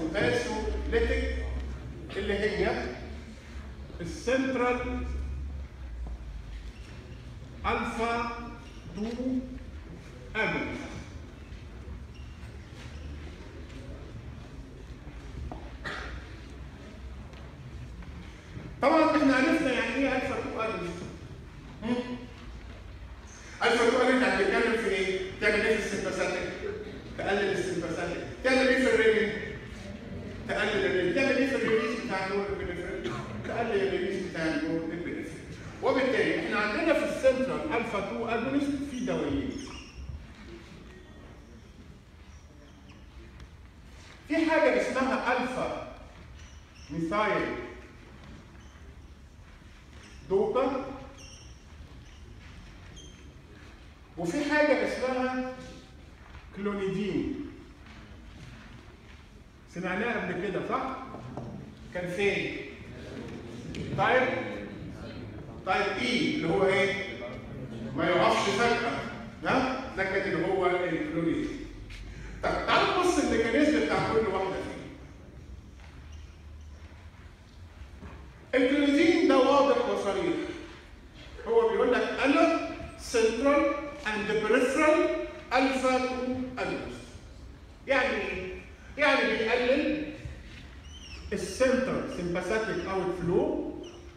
باسوليتيك اللي هي السنترال الفا 2 اجونست طبعا احنا عرفنا يعني ايه الفا 2 اجونست الفا 2 اجونست هتتكلم في ايه؟ تعمل ايه في السمباثيك؟ تقلل السمباثيك تعمل ايه في الرينين؟ تقلل الرينين تعمل ايه في الريليز بتاع النور البنفرين؟ تقلل الريليز بتاع النور البنفرين وبالتالي احنا عندنا في السنترال الفا 2 اجونست في دوايين في حاجه اسمها الفا ميثايل دوبا وفي حاجه اسمها كلونيدين سمعناها قبل كده صح؟ كان فين؟ طيب طيب اي اللي هو ايه؟ ما يقفش فجأة ها؟ ده كان اللي هو الكلونيدين طب تعالوا نبص الميكانيزم بتاع كل واحدة فيه الكلونيدين ده واضح وصريح هو بيقول لك انا سنترال اند بريفرال الفا 2 اجونست يعني ايه؟ يعني بيقلل السنتر سمباثيك اوت فلو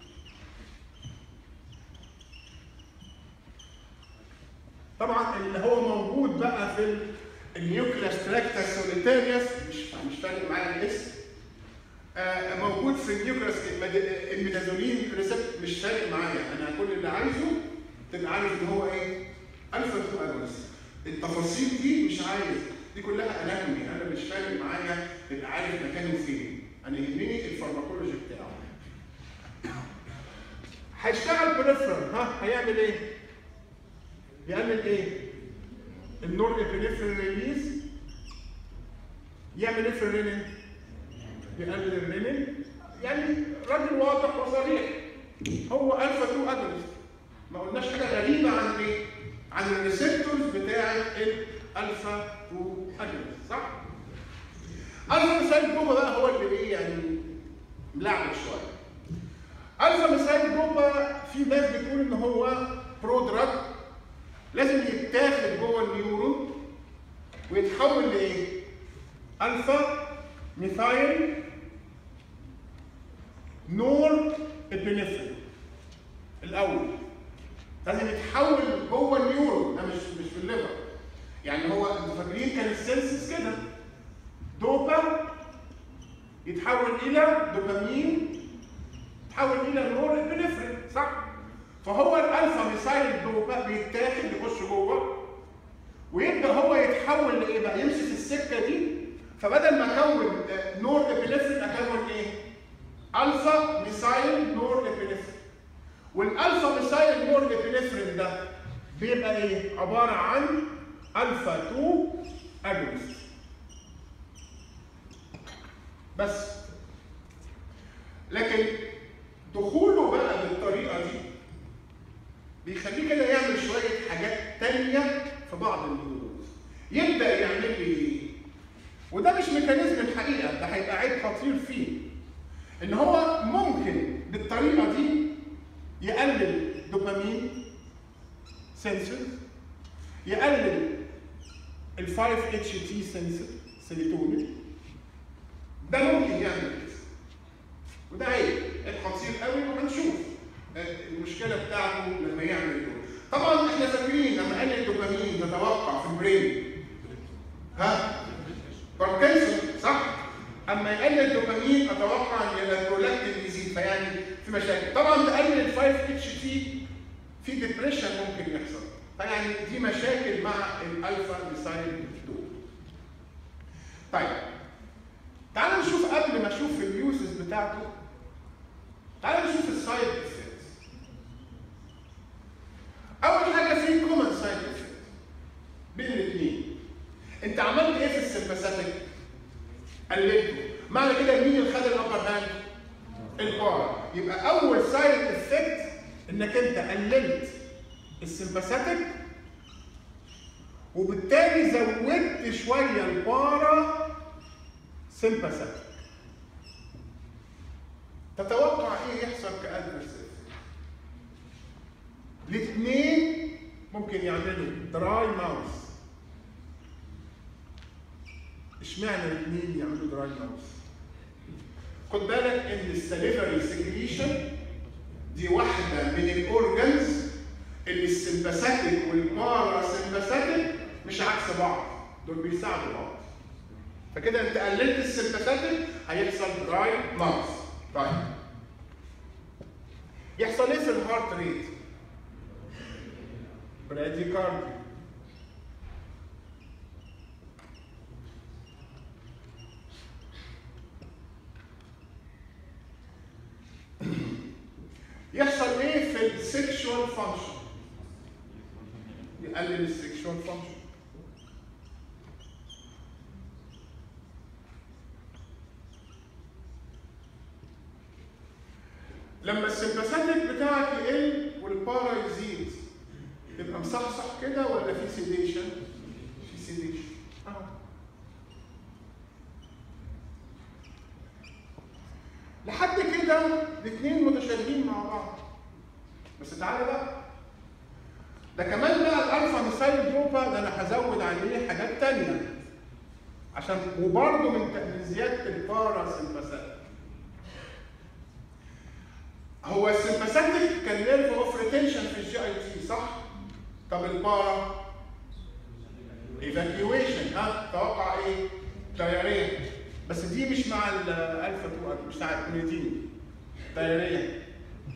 طبعا اللي هو موجود بقى في النيوكليس تراكتا سوليتاريوس مش مش فارق معايا الاسم آه موجود في النيوكليس الميدازولين ريسبت مش فارق معايا انا كل اللي عايزه تبقى عارف ان هو ايه الفا 2 اجونست التفاصيل دي مش عايز دي كلها اناتومي انا مش فارق معايا تبقى عارف مكانه فين انا يهمني الفارماكولوجي بتاعه هيشتغل بريفرال ها هيعمل ايه؟ يعمل ايه؟ النور ابنفرين ريليز يعمل ايه في الرينين؟ يقلل الرينين يعني راجل واضح وصريح هو الفا 2 اجونست ما قلناش حاجه غريبه عن ايه؟ عن الريسبتورز بتاعه الالفا 2 اجونست صح؟ الفا مثال جوبا بقى هو اللي ايه يعني ملعبك شويه الفا مثال جوبا في ناس بتقول ان هو برو دراج لازم يتاخد جوه النيورون ويتحول لايه؟ الفا ميثايل نور ابنفرين الاول لازم يتحول جوه النيورون ده مش مش في الليفر يعني هو انتوا فاكرين كان السنسس كده دوبا يتحول الى دوبامين يتحول الى نور ابنفرين صح؟ فهو الالفا ميثايل دوبا بيتاخد يخش جوه ويبدا هو يتحول لايه بقى؟ يمشي في السكه دي فبدل ما اكون نور ابنفرين اكون ايه؟ الفا ميثايل نور ابنفرين والالفا ميثايل نور ابنفرين ده بيبقى ايه؟ عباره عن الفا 2 اجونست بس لكن دخوله بقى بالطريقه دي بيخليه كده يعمل شويه حاجات تانية في بعض النيورونز يبدا يعمل لي ايه؟ وده مش ميكانيزم الحقيقه ده هيبقى عيب خطير فيه ان هو ممكن بالطريقه دي يقلل دوبامين سنسور يقلل ال 5 اتش تي سنسور سيروتونين ده ممكن يعمل كده وده عيب خطير قوي وهنشوف المشكله بتاعته لما يعمل دول طبعا احنا فاكرين لما قال الدوبامين تتوقع في البرين ها باركنسون صح اما يقلل الدوبامين اتوقع ان البرولاكتين يزيد فيعني في مشاكل طبعا تقلل ال 5 اتش تي في ديبريشن ممكن يحصل فيعني دي مشاكل مع الالفا ميثايل دول طيب تعالوا نشوف قبل ما اشوف اليوزز بتاعته تعالوا نشوف السايد افكتس اول حاجه في كومن سايد افكت بين الاثنين انت عملت ايه في السمباثيك قللته معنى كده مين اللي خد الابر هاند البار يبقى اول سايد افكت انك انت قللت السمباثيك وبالتالي زودت شويه البارا سمباثيك تتوقع ايه يحصل كادفرس الاثنين ممكن يعملوا دراي ماوس اشمعنى الاثنين يعملوا دراي ماوس خد بالك ان السليفري سكريشن دي واحده من الاورجنز اللي السمباثيك والبارا سمباثيك مش عكس بعض دول بيساعدوا بعض فكده انت قللت السمباثيك هيحصل دراي ماوس طيب يحصل ايه في الهارت ريت؟ براديكارديا يحصل ايه في السكشوال فانكشن؟ يقلل السكشوال فانكشن لما السمباثيك بتاعك يقل والبارا يزيد تبقى مصحصح كده ولا في سيديشن؟ في سيديشن اه لحد كده الاثنين متشابهين مع بعض بس تعالى بقى ده كمان بقى الالفا ميثايل جروبا ده انا هزود عليه حاجات تانية عشان وبرضه من من زياده البارا سمباثيك هو السمباثيك كان نيرف اوف ريتنشن في الجي اي تي صح؟ طب البارا ايفاكيويشن ها توقع ايه؟ دايريه بس دي مش مع الالفا 2 مش مع الكونيدين دايريه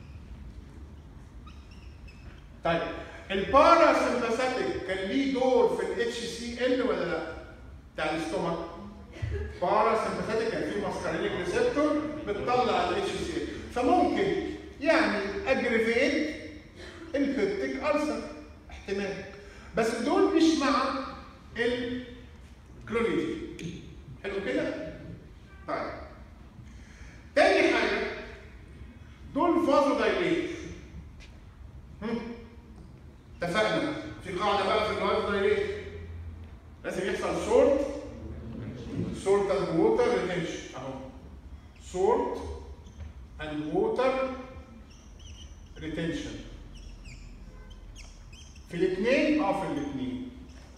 طيب البارا سمباثيك كان ليه دور في الاتش سي ال ولا لا؟ بتاع الاستومك بارا سمباثيك كان فيه ماسكارينيك ريسبتور بتطلع الاتش سي ال فممكن يعني اجريفيت الهيبتيك ألسر احتمال بس دول مش مع الكلونيدين حلو كده؟ طيب تاني حاجة دول فازو دايليت اتفقنا في قاعدة بقى في الفازو دايليت لازم يحصل شورت شورت اند ووتر ريتنشن اهو شورت اند ووتر ريتنشن في الاثنين اه في الاثنين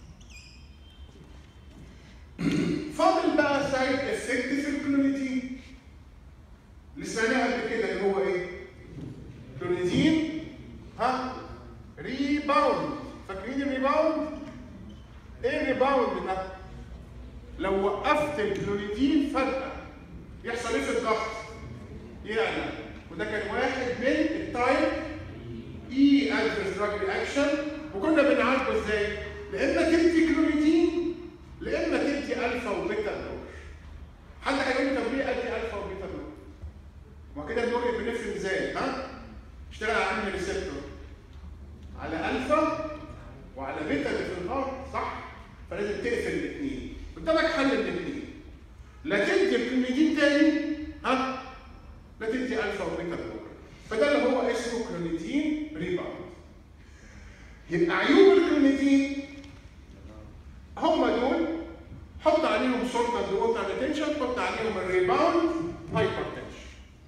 فاضل بقى سايد افكت في الكلونيدين اللي سمعناه قبل كده اللي هو ايه؟ كلونيدين ها ريباوند فاكرين الريباوند؟ ايه الريباوند ده؟ لو وقفت الكلونيدين فجأة يحصل ايه في الضغط؟ يعني وده كان واحد من التايب اي ادفرس دراج رياكشن وكنا بنعالجه ازاي؟ لا اما تدي كلونيدين لا اما تدي الفا وبيتا بلوكر. حد هيقول لي طب ليه ادي الفا وبيتا بلوكر؟ ما كده النور بنفهم ازاي؟ ها؟ اشتغل على انهي ريسبتور؟ على الفا وعلى بيتا اللي في الهارت صح؟ فلازم تقفل الاثنين قدامك حل الاثنين لا تدي الكلونيدين تاني ها؟ لا تدي الفا وبيتا بلوكر. فده اللي هو اسمه كلونيدين ريباوند. يبقى عيوب الكلونيدين هم دول حط عليهم شورت اند ووتر ريتنشن حط عليهم الريباوند هايبر تنشن.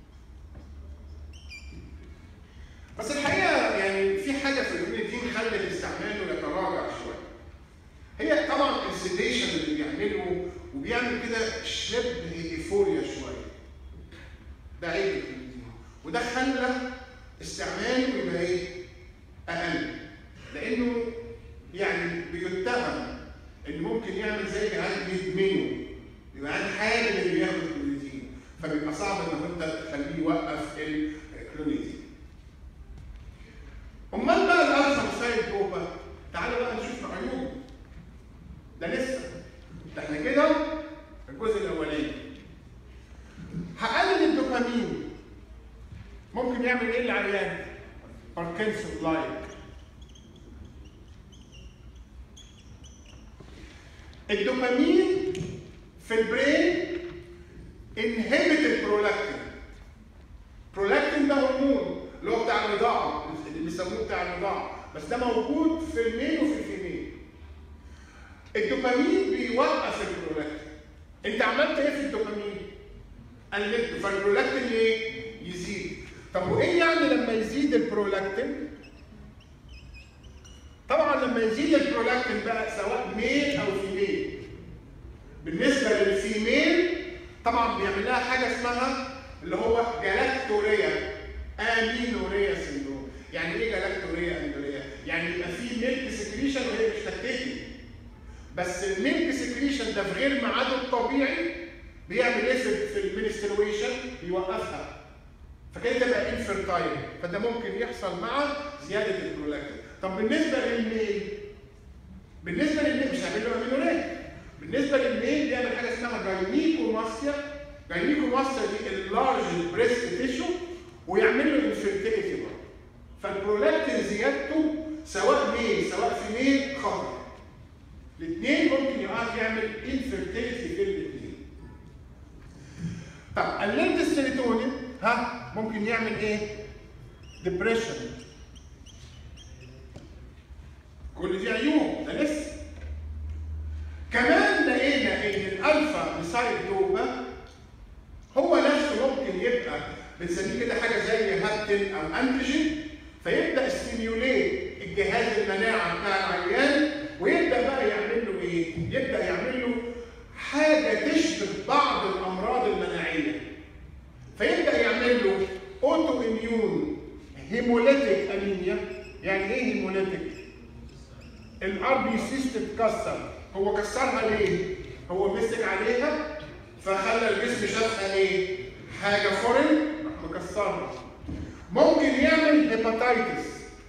بس الحقيقه يعني في حاجه في الكلونيدين خلت استعماله يتراجع شويه. هي طبعا السيديشن اللي بيعمله وبيعمل كده شبه ايفوريا شويه. ده عيب الكلونيدين. وده خلى استعماله يبقى ايه؟ اقل لانه يعني بيتهم ان ممكن يعمل زي جهاز بيدمنه يبقى عن حاجه اللي بياخد الكلونيدين فبيبقى صعب انك انت تخليه يوقف الكلونيدين امال بقى الالفا مسايد جوبا تعالوا بقى نشوف عيوبه ده لسه ده احنا كده الجزء الاولاني هقلل الدوبامين ممكن يعمل ايه العيان؟ باركنسون لايك الدوبامين في البرين انهبت البرولاكتين برولاكتين ده هرمون اللي هو بتاع الرضاعه اللي بيسموه بتاع الرضاعه بس ده موجود في الميل وفي الفيميل الدوبامين بيوقف البرولاكتين انت عملت ايه في الدوبامين قللته فالبرولاكتين ايه؟ يزيد طب وايه يعني لما يزيد البرولاكتين؟ طبعا لما يزيد البرولاكتين بقى سواء ميل او فيميل بالنسبه للفيميل طبعا بيعمل لها حاجه اسمها اللي هو جلاكتوريا امينوريا سندروم يعني ايه جلاكتوريا امينوريا يعني يبقى في ميلك سكريشن وهي مش لاكتيتنج بس الميلك سكريشن ده في غير ميعاده الطبيعي بيعمل ايه في المينسترويشن بيوقفها فكده تبقى انفيرتايل فده ممكن يحصل مع زياده البرولاكتين طب بالنسبه للميل بالنسبه للميل مش هعمل له امينوريا بالنسبه للميل بيعمل حاجه اسمها جاينيكوماستيا جاينيكوماستيا دي اللارج بريست تيشو ويعمل له انفيرتيليتي برضه فالبرولاكتين زيادته سواء ميل سواء في ميل خطر الاثنين ممكن يقعد يعمل انفيرتيليتي في الاثنين طب قللت السيروتونين ها ممكن يعمل ايه؟ ديبريشن كل دي عيوب ده لسه كمان لقينا ان الالفا ميسايل دوبا هو نفسه ممكن يبقى بنسميه كده حاجه زي هابتن او انتيجين فيبدا ستيميوليت الجهاز المناعه بتاع العيان ويبدا بقى يعمل له ايه؟ يبدا يعمل له حاجه تشبه بعض الامراض المناعيه فيبدا يعمل له اوتو اميون هيموليتيك انيميا يعني ايه هيموليتيك؟ الار بي سيس تتكسر هو كسرها ليه؟ هو مسك عليها فخلى الجسم شافها ايه؟ حاجه فورين راح مكسرها ممكن يعمل هيباتيتس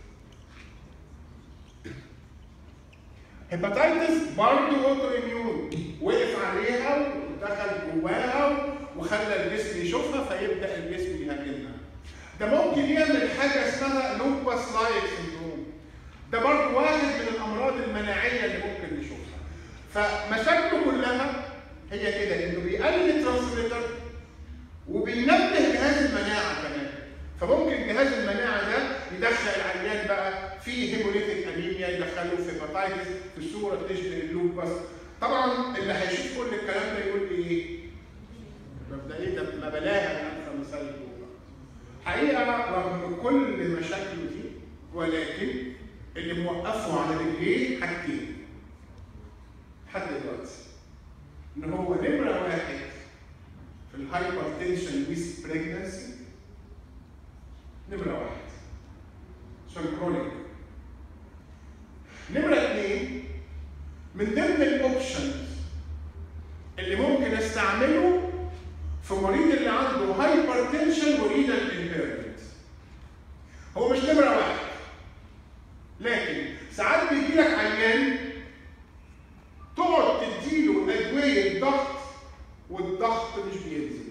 هيباتيتس برضه اوتو اميون وقف عليها ودخل جواها وخلى الجسم يشوفها فيبدا الجسم يهاجمها ده ممكن يعمل حاجه اسمها لوباس لايك سندروم ده برضه واحد من الامراض المناعيه اللي ممكن نشوفها فمشاكله كلها هي كده انه بيقلل الترانسميتر وبينبه جهاز المناعه كمان فممكن جهاز المناعه ده يدخل العيان بقى في هيموليتيك انيميا يدخله في هيباتايتس في صوره تشبه اللوباس طبعا اللي هيشوف كل الكلام ده يقول لي ايه؟ مبدئيا ده ما بلاها الانفا مثال اللوبا حقيقه رغم كل مشاكله دي ولكن اللي موقفه على رجليه حاجتين لحد دلوقتي ان هو نمره واحد في الهايبر تنشن ويز بريجنسي نمره واحد عشان كرونيك نمره اثنين من ضمن الاوبشنز اللي ممكن استعمله في مريض اللي عنده هايبر تنشن ورينال امبيرمنت هو مش نمره واحد لكن ساعات بيجي لك عيان تقعد تديله ادويه ضغط والضغط مش بينزل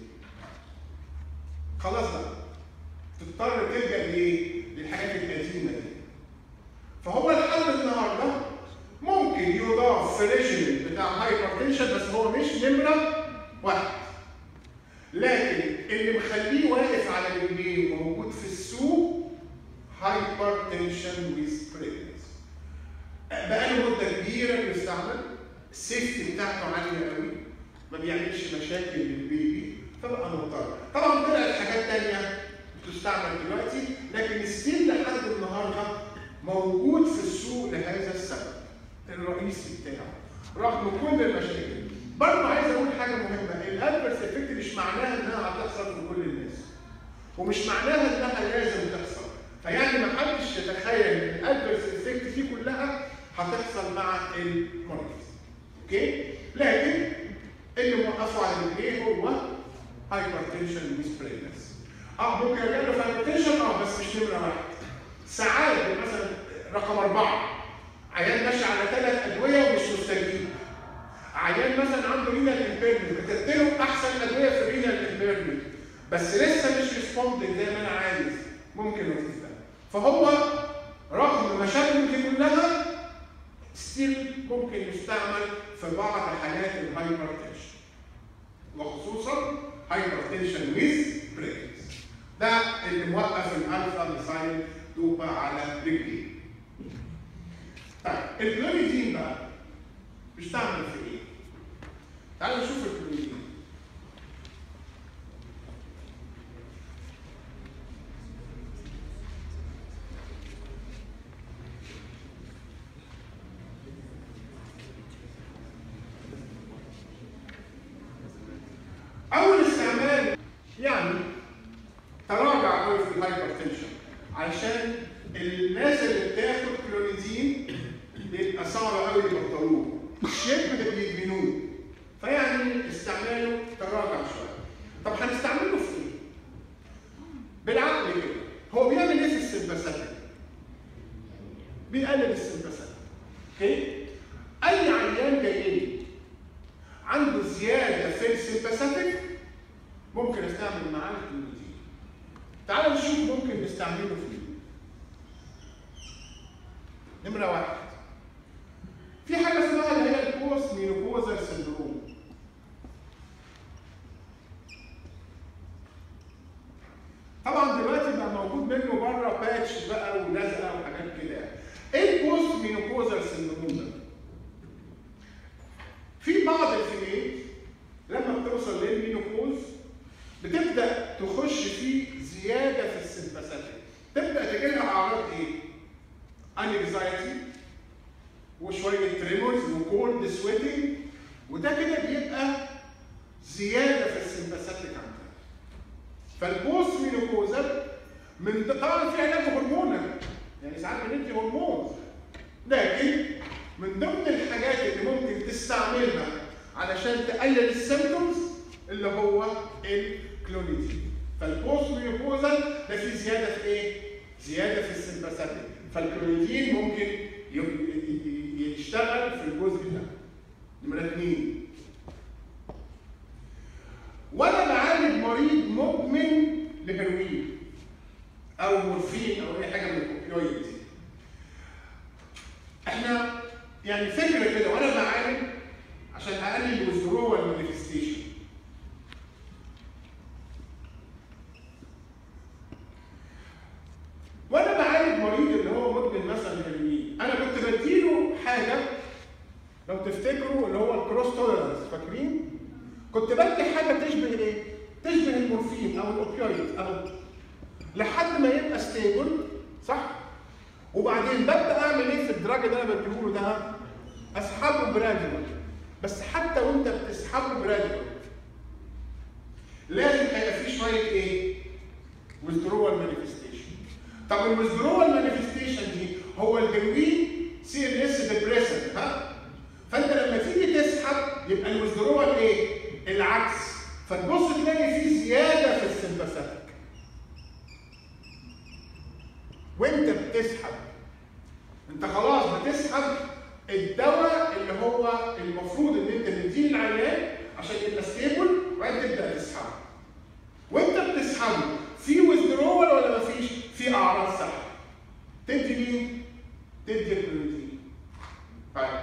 خلاص بقى تضطر تلجا لايه؟ للحاجات القديمه دي فهو الحل النهارده ممكن يضاف في ريجيم بتاع هايبرتنشن بس هو مش نمره واحد لكن اللي مخليه واقف على رجليه وموجود في السوق هايبرتنشن ويز بريجنسي بقاله مده كبيره بيستعمل السيفتي بتاعته عاليه قوي ما بيعملش مشاكل للبيبي فبقى مضطر طبعا طلعت حاجات تانية بتستعمل دلوقتي لكن ستيل لحد النهارده موجود في السوق لهذا السبب الرئيسي بتاعه رغم كل المشاكل برضه عايز اقول حاجه مهمه الادفرس افكت مش معناها انها هتحصل في كل الناس ومش معناها انها لازم تحصل فيعني ما حدش يتخيل ان الادفرس افكت دي كلها هتحصل مع المريض اوكي لكن اللي موقفه على رجليه هو هايبرتنشن ويز بريجنسي اه ممكن يجي له هايبرتنشن اه بس مش نمره واحد ساعات مثلا رقم اربعه عيان ماشي على ثلاث ادويه ومش مستجيب عيان مثلا عنده رينال امبيرمنت كتبت له احسن ادويه في الرينال امبيرمنت بس لسه مش ريسبوندنج زي ما انا عايز ممكن ما تفهم فهو رغم مشاكله دي كلها ستيل ممكن يستعمل في بعض حالات الهايبرتنشن وخصوصا هايبرتنشن ويز بريكنس ده اللي موقف الالفا ميثايل دوبا على رجليه طيب الكلوريدين بقى بيستعمل في ايه؟ تعالوا نشوف الكلوريدين علشان الناس اللي بتاخد كلونيدين بيبقى صعب قوي يبطلوه شبه بيدمنوه فيعني استعماله تراجع شويه طب هنستعمله في ايه؟ بالعقل كده هو بيعمل ايه في السمباثيك؟ بيقلل السمباثيك اوكي؟ اي عيان جاي لي عنده زياده في السمباثيك ممكن استعمل معاه الكلونيدين تعالوا نشوف ممكن نستعمله في ايه نمره واحد في حاجه اسمها اللي هي البوست مينوبوزال سندروم طبعا دلوقتي بقى موجود منه بره باتش بقى ولزقه وحاجات كده ايه البوست مينوبوزال سندروم ده؟ في بعض الفئات لما بتوصل للمينوبوز بتبدا تخش في زياده في السمباثيك تبدا تجي لها اعراض ايه؟ انكزايتي وشويه تريمورز وكولد سويتنج وده كده بيبقى زياده في السمباثيك عندها فالبوست مينوبوزال من طبعا في علاج هرمونال يعني ساعات بندي هرمون لكن من ضمن الحاجات اللي ممكن تستعملها علشان تقلل السيمتومز اللي هو الكلونيدين فالبوست مينوبوزال ده فيه زياده في ايه؟ زياده في السمباثيك فالكلونيدين ممكن يشتغل في الجزء ده نمرة اثنين وانا بعالج مريض مدمن لهيروين او مورفين او اي حاجه من الاوبيويد دي احنا يعني فكره كده وانا بعالج عشان اقلل الوزدرول مانيفستيشن وانا بعالج مريض اللي هو مدمن مثلا هيروين انا كنت بديله حاجه لو تفتكروا اللي هو الكروس توليرانس فاكرين؟ كنت بدي حاجه تشبه ايه؟ تشبه المورفين او الاوبيويد او لحد ما يبقى ستيبل صح؟ وبعدين ببدا اعمل ايه في الدراج اللي انا بديهوله ده؟ اسحبه جراديوال بس حتى وانت بتسحبه جراديوال لازم هيبقى فيه شويه ايه؟ withdrawal مانيفستيشن طب الويزدرول مانيفستيشن دي هو الهيروين سي ال اس ديبريسنت ها؟ فانت لما تيجي تسحب يبقى الويزدرول ايه؟ العكس فتبص تلاقي في زياده في السمباثيك وانت بتسحب انت خلاص بتسحب الدواء اللي هو المفروض ان انت تديه للعيان عشان يبقى ستيبل وبعدين تبدا تسحبه وانت بتسحبه في ويزدرول ولا مفيش؟ في اعراض سحب تدي مين؟ تدي البروتين طيب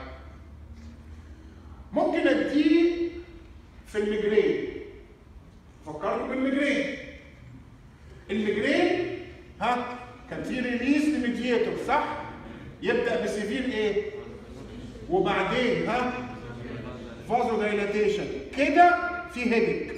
ممكن اديه في الميجرين فكروا بالميجرين الميجرين ها كان في ريليز لميدياتور صح يبدا بسيفير ايه وبعدين ها فازو دايلاتيشن كده في هيدك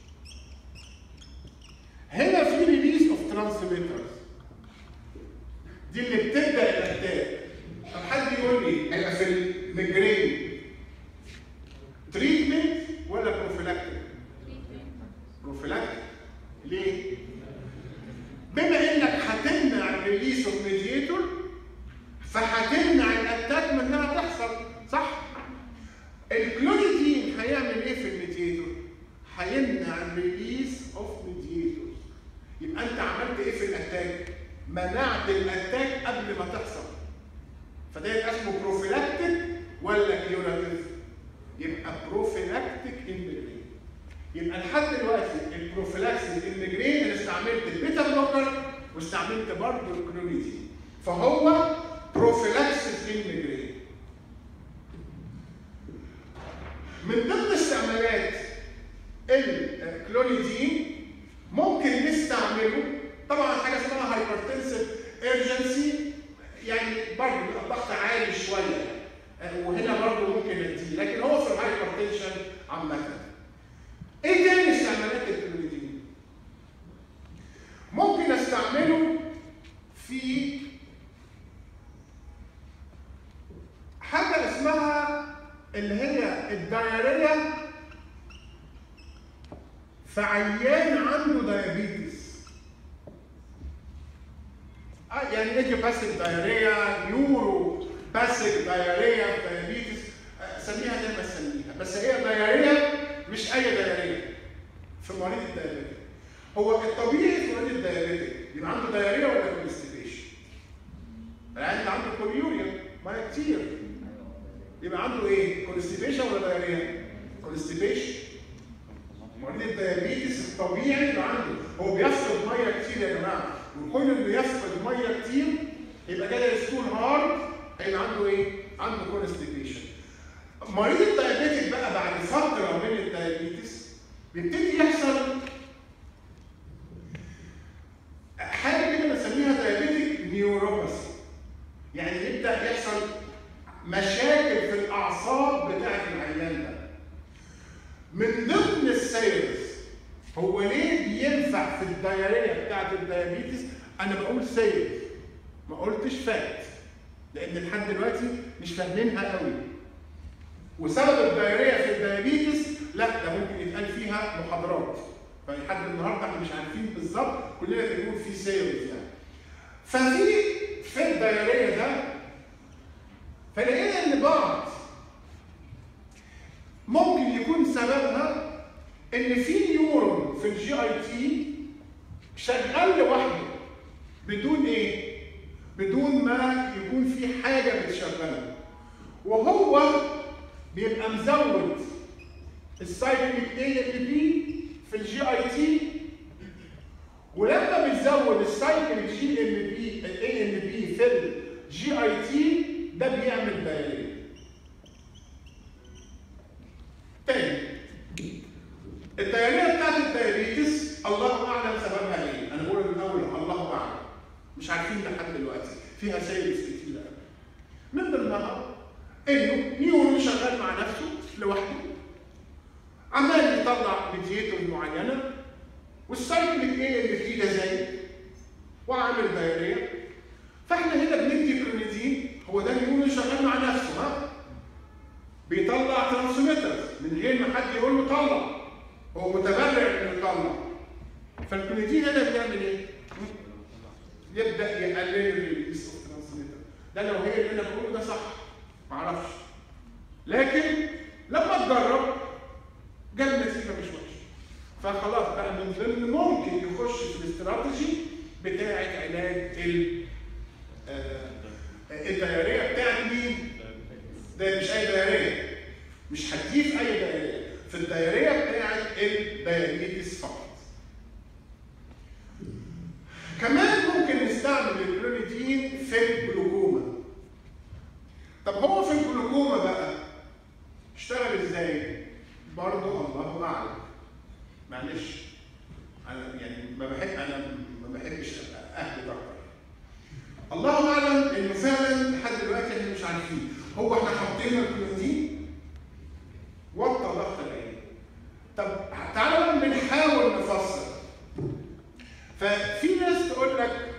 هنا في ريليز اوف ترانسميترز دي اللي بتبدا الاتاك طب حد يقول لي هيبقى في الميجرين تريتمنت ولا بروفيلاكتيك؟ بروفيلاكتيك ليه؟ بما انك هتمنع الريليس اوف ميديتور فهتمنع الاتاك من انها تحصل صح؟ الكلونيدين هيعمل ايه في الميديتور؟ هيمنع الريليس اوف ميديتور يبقى انت عملت ايه في الاتاك؟ منعت الاتاك قبل ما تحصل فده يبقى اسمه بروفيلاكتيك ولا كيوراتيف؟ يبقى بروفيلاكتيك اميجرين يبقى لحد دلوقتي البروفيلاكسيس الميجرين انا استعملت البيتا بلوكر واستعملت برضه الكلونيدين فهو بروفيلاكسيس الميجرين من ضمن استعمالات الكلونيدين ممكن نستعمله طبعا حاجه اسمها هايبرتنسيف ايرجنسي يعني برضه بيبقى الضغط عالي شويه وهنا برضه ممكن اديه لكن هو في الهايبرتنشن عامه ايه تاني استعمالات الكلونيدين؟ ممكن استعمله في حاجه اسمها اللي هي الدايريه في عيان عنده دايابيتس يعني ايديوباثيك دايريا نيورو باسيك دايريا دايابيتس سميها زي ما تسميها بس هي دايريا مش اي دايريا في مريض الدايابيتك هو الطبيعي في مريض الدايابيتك يبقى عنده دايريا ولا كونستيبيشن؟ العيان عنده كوليوريا ميه كتير يبقى عنده ايه؟ كونستيبيشن ولا دايريا؟ كونستيبيشن مريض الديابيتس الطبيعي اللي عنده هو بيفقد ميه كتير يا جماعه وكل اللي بيفقد ميه كتير يبقى جاي ستول هارد هيبقى عنده ايه؟ عنده كونستيبيشن مريض الديابيتك بقى بعد فتره من الديابيتس بيبتدي يحصل حاجه كده بنسميها ديابيتك نيوروباثي يعني يبدا يحصل مشاكل في الاعصاب بتاعت العيان ده من ضمن السيلز هو ليه بينفع في الدايريه بتاعت الديابيتس انا بقول سيلز ما قلتش فات لان لحد دلوقتي مش فاهمينها قوي وسبب الدايريه في الديابيتس لا ده ممكن يتقال فيها محاضرات فلحد النهارده احنا مش عارفين بالظبط كلنا بنقول في سيلز يعني ففي في الدايريه ده فلقينا ان بعض ممكن يكون سببها ان في نيورون في الجي اي تي شغال لوحده بدون ايه؟ بدون ما يكون في حاجه بتشغله وهو بيبقى مزود السايكليك اي ال بي في الجي اي تي ولما بتزود السايكليك جي ال بي الاي ال بي في الجي اي تي ده بيعمل دايريه تاني الدايريه بتاعت الدايابيتس الله اعلم سببها ايه انا بقول من اول الله اعلم مش عارفين لحد دلوقتي فيها سيلز كتير قوي من ضمنها انه نيورون شغال مع نفسه لوحده عمال يطلع ميديتور معينه والسايكليك ايه اللي فيه ده زي وعامل دايريه فاحنا هنا بندي كرونيدين هو ده نيورون شغال مع نفسه ها بيطلع ترانسميتر من غير ما حد يقول له طلع هو متبرع انه يطلع فالكرونيدين هنا بيعمل ايه؟ يبدا يقلل الريليس اوف ترانسميتر ده لو هي اللي انا بقوله ده صح معرفش لكن لما تجرب جاب نتيجه مش وحشه فخلاص بقى من ضمن ممكن يخش في الاستراتيجي بتاعه علاج ال الدياريه بتاعت مين؟ ده مش اي دياريه مش هتجيب اي دياريه في الدياريه بتاعت الديابيتس فقط كمان ممكن نستعمل الكلونيدين في الجلوكوما طب هو في الجلوكوما بقى اشتغل ازاي؟ برضه الله اعلم معلش انا يعني ما بحب انا ما بحبش اهبط اكتر الله اعلم انه فعلا لحد دلوقتي احنا مش عارفين هو احنا حاطين الكلونيدين وطى ضغط العين طب تعالى بقى بنحاول نفسر ففي ناس تقول لك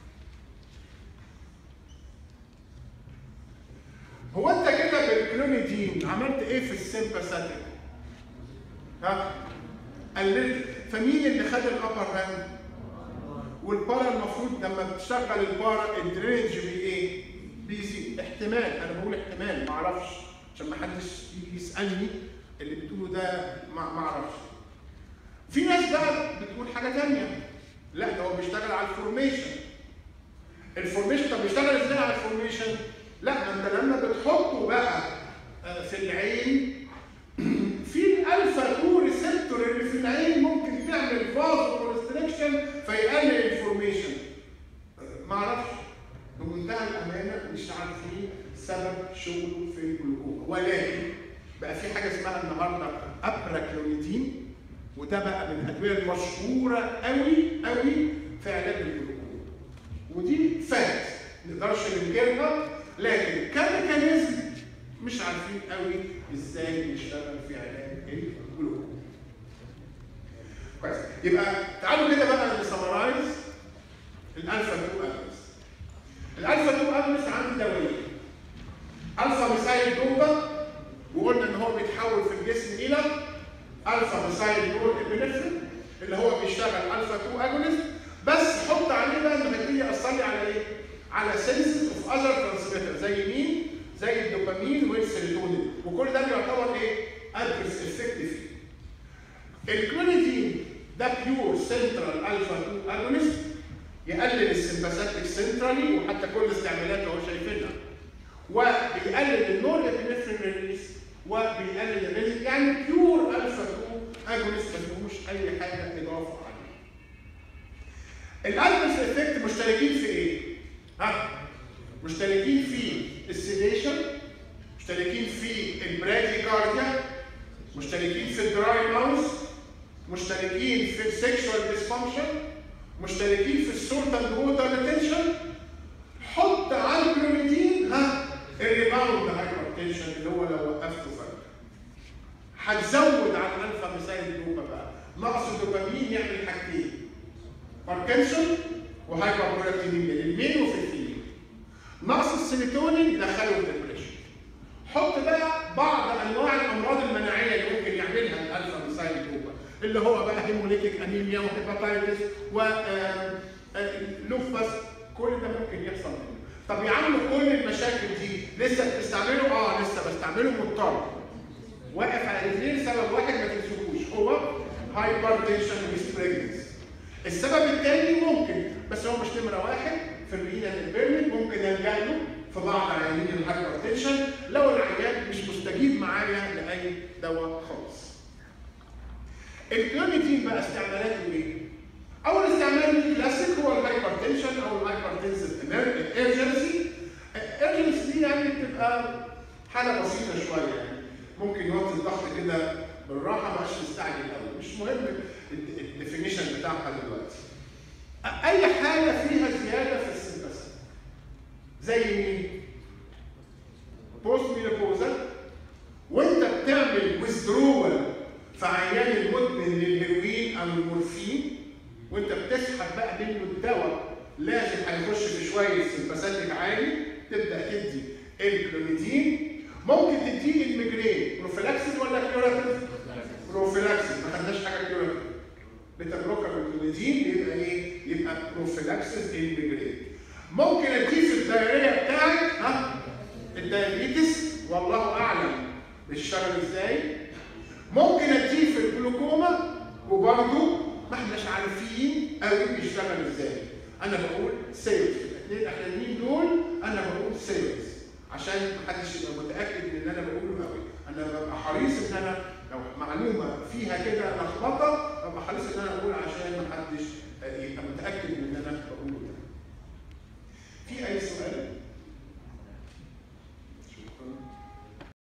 هو انت كده بالكلونيدين عملت ايه في السيمباثيك؟ ها؟ قللت فمين اللي خد الابر هاند؟ والبارا المفروض لما بتشغل البارا الدرينج بي ايه؟ بيزيد احتمال انا بقول احتمال ما اعرفش عشان ما حدش يجي يسالني اللي بتقوله ده ما اعرفش. في ناس بقى بتقول حاجه ثانيه لا ده هو بيشتغل على الفورميشن. الفورميشن طب بيشتغل ازاي على الفورميشن؟ لا ما انت لما بتحطه بقى في العين في الالفا 2 ريسبتور اللي في العين ممكن تعمل فازو كونستريكشن فيقلل الفورميشن. ما اعرفش بمنتهى الامانه مش عارفين سبب شغله في الجلوكوما ولكن بقى في حاجه اسمها النهارده ابراكلونيدين وده بقى من الادويه المشهوره قوي قوي في علاج الجلوكوما ودي فات ما نقدرش ننكرها لكن كميكانيزم مش عارفين قوي ازاي نشتغل في علاج الجلوكوما كويس يبقى تعالوا كده بقى نسمرايز الالفا 2 اجونست الالفا 2 اجونست عندي دوايين الفا ميثايل دوبا وقلنا ان هو بيتحول في الجسم الى الفا ميثايل دول ابنفرين اللي هو بيشتغل الفا 2 اجونست بس حط عليه بقى انه هيبتدي ياثر لي على ايه؟ على سنسز اوف اذر ترانسميتر زي مين؟ زي الدوبامين والسيروتونين وكل ده بيعتبر ايه؟ ادرس افكت فيه. الكلونيدين ده بيور سنترال الفا 2 اجونست يقلل السمباثيك سنترالي وحتى كل استعمالاته اهو شايفينها وبيقلل النور ابنفرين ريليس وبيقلل الريليس يعني بيور الفا 2 اجونست ما فيهوش اي حاجه اضافه عليه. الادرس افكت مشتركين في ايه؟ ها؟ مشتركين في السيديشن مشتركين في البراديكارديا مشتركين في الدراي ماوس مشتركين في السكشوال ديسفانكشن مشتركين في السولت اند ووتر ريتنشن حط على الكلوميدين ها الريباوند هايبرتنشن اللي هو لو وقفته فجاه هتزود على الالفا مسائل الدوبا بقى نقص الدوبامين يعمل حاجتين باركنسون وهايبر برولاكتينيميا للمين وفي الفيميل نقص السيروتونين يدخله الدبريشن حط بقى بعض انواع الامراض المناعيه اللي ممكن يعملها الالفا مسائل الدوبا اللي هو بقى هيموليتيك انيميا وهيباتايتس ولوفاس كل ده ممكن يحصل منه طب يا عم كل المشاكل دي لسه بتستعمله؟ اه لسه بستعمله مضطر واقف على رجلين سبب واحد ما تنسوهوش هو هايبرتنشن وستريجنس السبب الثاني ممكن بس هو مش نمره واحد في الرينا البيرمنت ممكن يلجا له في بعض عيانين الهايبرتنشن لو العيان مش مستجيب معايا لاي دواء خالص. الكلونيدين بقى استعمالاته ايه؟ اول استعمال كلاسيك هو الهايبرتنشن او الهايبرتنسيف ايرجنسي ايرجنسي دي يعني بتبقى حاله بسيطه شويه يعني ممكن يوطي الضغط كده بالراحه ما مستعجل قوي مش مهم الديفينيشن بتاعها دلوقتي اي حاجه فيها زياده في السمباثي زي مين؟ بوست مينوبوزا وانت بتعمل ويزدرول في عيان المدمن للهيروين او المورفين وانت بتسحب بقى منه الدواء لازم هيخش في شويه سمباثيك عالي تبدا تدي الكلونيدين ممكن تديه الميجرين بروفيلاكسيس ولا كيوراتيف؟ بروفيلاكسيس ما خدناش حاجه كيوراتيف بيتا بلوكر بالكلونيدين يبقى ايه؟ يبقى بروفيلاكسيس الميجرين ممكن اديه في الدايريه بتاعت ها الدايابيتس والله اعلم بيشتغل ازاي ممكن اديه في الجلوكوما وبرضه ما احناش عارفين قوي بيشتغل ازاي انا بقول سيلز الاثنين الاخرانيين دول انا بقول سيلز عشان محدش يبقى متاكد من اللي انا بقوله قوي انا ببقى حريص ان انا لو معلومه فيها كده لخبطه ببقى حريص ان انا اقول عشان محدش يبقى متاكد